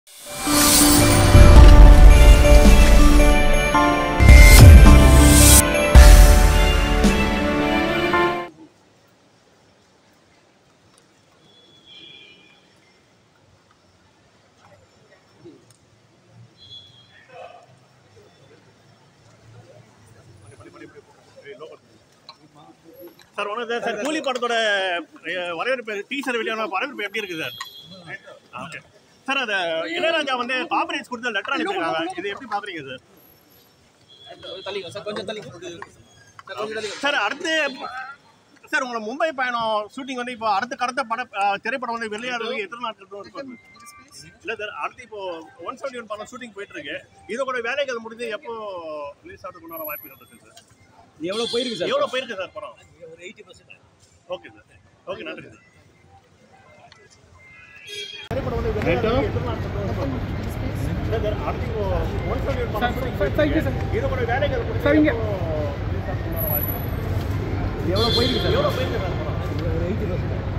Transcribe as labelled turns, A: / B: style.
A: Sir ஒன்று sir கூலி படத்தோட அஹ், வரவேற்பு டீசர் வெளியான வரவேற்பு எப்படி இருக்குது சார் ஓகே சார் அது இளையராஜா வந்து காப்பரேட்ஸ் கொடுத்த லெட்டர் அனுப்பியிருக்காங்க இது எப்படி பார்க்குறீங்க சார்
B: தள்ளிங்க சார் கொஞ்சம் தள்ளிங்க சார் கொஞ்சம் தள்ளிங்க
A: சார் அடுத்து சார் உங்களை மும்பை பயணம் ஷூட்டிங் வந்து இப்போ அடுத்த கடத்த பட அஹ், திரைப்படம் வந்து வெளியாகிறது எத்தனை நாட்கள் இருக்கும் இல்லை சார் அடுத்து இப்போ ஒன் செவன்டி ஒன் படம் ஷூட்டிங் போயிட்டு இருக்கு இது கூட வேலைகள் முடிஞ்சு எப்போ ரிலீஸ் ஆகிறதுக்கு உண்டான வாய்ப்புகள் இருக்கு சார்
B: எவ்வளோ போயிருக்கு சார்
A: எவ்வளோ போயிருக்கு சார் படம்
B: ஒரு eighty percent
A: okay sir okay நன்றி சார் திரைப்படம் வந்து வெளியாகிறது எத்தனை நாட்கள் இருக்கும்? இல்லை சார் அடுத்து இப்போ ஒன் செவன்டி ஒன் படம் shooting போயிட்டு இருக்கு. இது கூட வேலைகள் முடிஞ்சு எப்போ release ஆகிறதுக்கு உண்டான வாய்ப்புகள் இருக்கு?
B: எவ்வளோ போயிருக்கு சார்
A: எவ்வளோ போயிருக்கு சார் படம்
B: ஒரு எயிட்டி பர்சன்ட்